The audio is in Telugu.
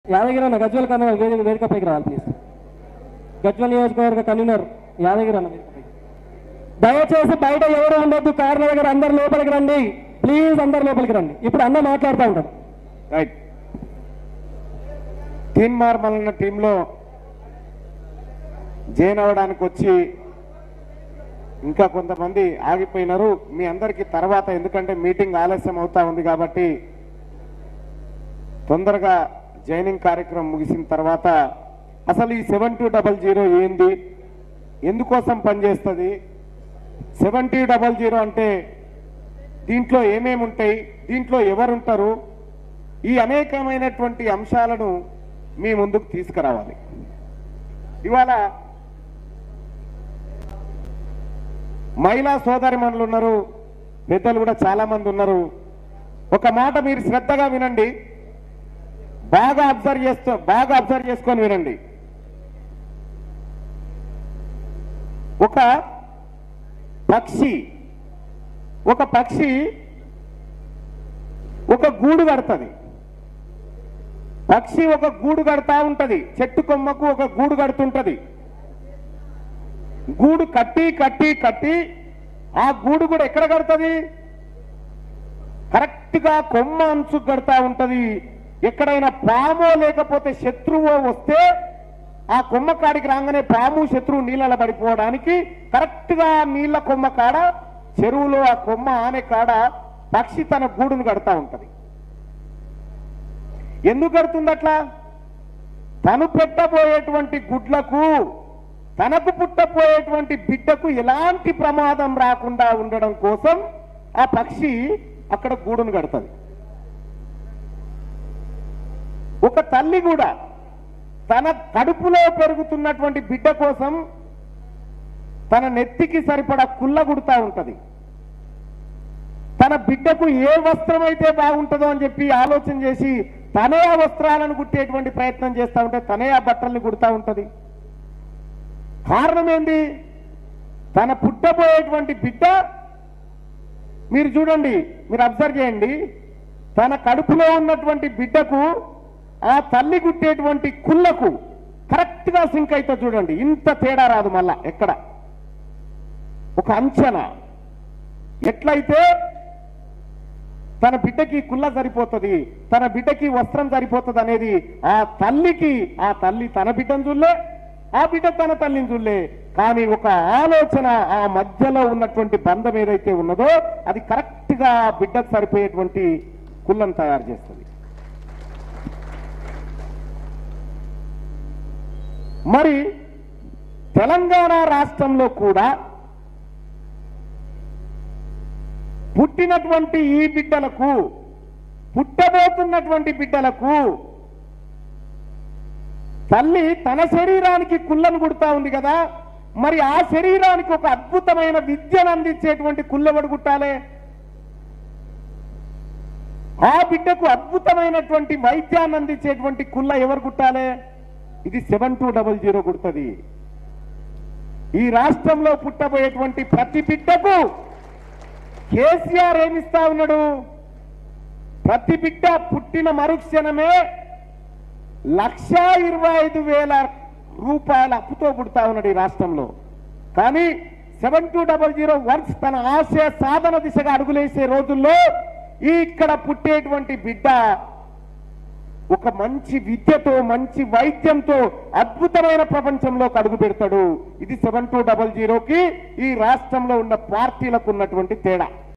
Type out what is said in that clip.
యాదగిరి అన్న గజ్వల్ కన్నా వేదిక వేదికపైకి రావాలి ప్లీజ్ గజ్వల్ నియోజకవర్గ కన్వీనర్ యాదగిరి అన్న వేదికపైకి దయచేసి బయట ఎవరు ఉండొద్దు కార్ల దగ్గర అందరు లోపలికి రండి ప్లీజ్ అందరు లోపలికి రండి ఇప్పుడు అన్న మాట్లాడుతూ ఉంటాడు రైట్ తీన్ మార్మల్ అన్న టీంలో జాయిన్ అవ్వడానికి వచ్చి ఇంకా కొంతమంది ఆగిపోయినారు మీ అందరికీ తర్వాత ఎందుకంటే మీటింగ్ ఆలస్యం అవుతా ఉంది కాబట్టి తొందరగా జాయినింగ్ కార్యక్రమం ముగిసిన తర్వాత అసలు ఈ సెవెన్ టూ డబల్ జీరో ఏంది ఎందుకోసం పనిచేస్తుంది సెవెన్ టూ డబల్ జీరో అంటే దీంట్లో ఏమేమి ఉంటాయి దీంట్లో ఎవరుంటారు ఈ అనేకమైనటువంటి అంశాలను మీ ముందుకు తీసుకురావాలి ఇవాళ మహిళా సోదరిమణులు ఉన్నారు పెద్దలు కూడా చాలా మంది ఉన్నారు ఒక మాట మీరు శ్రద్ధగా వినండి బాగా అబ్జర్వ్ చేస్తూ బాగా అబ్జర్వ్ చేసుకొని వినండి ఒక పక్షి ఒక పక్షి ఒక గూడు కడుతుంది పక్షి ఒక గూడు కడతా ఉంటది చెట్టు కొమ్మకు ఒక గూడు కడుతుంటది గూడు కట్టి కట్టి కట్టి ఆ గూడు కూడా ఎక్కడ కడుతుంది కరెక్ట్ గా కొమ్మ అంచు కడతా ఉంటది ఎక్కడైనా పామో లేకపోతే శత్రువో వస్తే ఆ కొమ్మ కాడికి రాగానే పాము శత్రువు నీళ్ళలో పడిపోవడానికి కరెక్ట్ గా నీళ్ళ కొమ్మ కాడ చెరువులో ఆ కొమ్మ ఆనే కాడ పక్షి తన గూడును కడతా ఉంటది ఎందుకు కడుతుంది అట్లా తను పెట్టబోయేటువంటి గుడ్లకు తనకు పుట్టబోయేటువంటి బిడ్డకు ఎలాంటి ప్రమాదం రాకుండా ఉండడం కోసం ఆ పక్షి అక్కడ గూడును కడుతుంది ఒక తల్లి కూడా తన కడుపులో పెరుగుతున్నటువంటి బిడ్డ కోసం తన నెత్తికి సరిపడా కుల్ల గుడుతా ఉంటది తన బిడ్డకు ఏ వస్త్రం అయితే బాగుంటుందో అని చెప్పి ఆలోచన చేసి తనే ఆ వస్త్రాలను కుట్టేటువంటి ప్రయత్నం చేస్తా ఉంటే తనే ఆ బట్టల్ని కుడతా ఉంటది కారణం ఏంది తన పుట్టబోయేటువంటి బిడ్డ మీరు చూడండి మీరు అబ్జర్వ్ చేయండి తన కడుపులో ఉన్నటువంటి బిడ్డకు ఆ తల్లి కుట్టేటువంటి కుళ్ళకు కరెక్ట్ గా సింక్ అయితే చూడండి ఇంత తేడా రాదు మళ్ళా ఎక్కడ ఒక అంచనా ఎట్లయితే తన బిడ్డకి కుల్ల సరిపోతుంది తన బిడ్డకి వస్త్రం సరిపోతుంది అనేది ఆ తల్లికి ఆ తల్లి తన బిడ్డను చూడలే ఆ బిడ్డ తన తల్లిని చూడలే కానీ ఒక ఆలోచన ఆ మధ్యలో ఉన్నటువంటి బంధం ఏదైతే ఉన్నదో అది కరెక్ట్ గా ఆ బిడ్డకు సరిపోయేటువంటి కుళ్ళను తయారు చేస్తుంది మరి తెలంగాణ రాష్ట్రంలో కూడా పుట్టినటువంటి ఈ బిడ్డలకు పుట్టబోతున్నటువంటి బిడ్డలకు తల్లి తన శరీరానికి కుళ్ళను కుడతా ఉంది కదా మరి ఆ శరీరానికి ఒక అద్భుతమైన విద్యను అందించేటువంటి కుళ్ళెవడు కుట్టాలే ఆ బిడ్డకు అద్భుతమైనటువంటి వైద్యాన్ని అందించేటువంటి కుళ్ళ ఎవరు కుట్టాలే ఇది సెవెన్ టూ డబల్ జీరో కుడుతుంది ఈ రాష్ట్రంలో పుట్టబోయేటువంటి ప్రతి బిడ్డకు కేసీఆర్ ఏమిస్తా ఉన్నాడు ప్రతి బిడ్డ పుట్టిన మరుక్షణమే లక్ష ఇరవై ఐదు వేల రూపాయల అప్పుతో పుడతా ఉన్నాడు ఈ రాష్ట్రంలో కానీ seven two double zero once తన ఆశయ సాధన దిశగా అడుగులేసే రోజుల్లో ఈ ఇక్కడ పుట్టేటువంటి బిడ్డ ఒక మంచి విద్యతో మంచి వైద్యంతో అద్భుతమైన ప్రపంచంలోకి అడుగు పెడతాడు ఇది సెవెన్ టూ డబల్ జీరోకి ఈ రాష్ట్రంలో ఉన్న పార్టీలకు ఉన్నటువంటి తేడా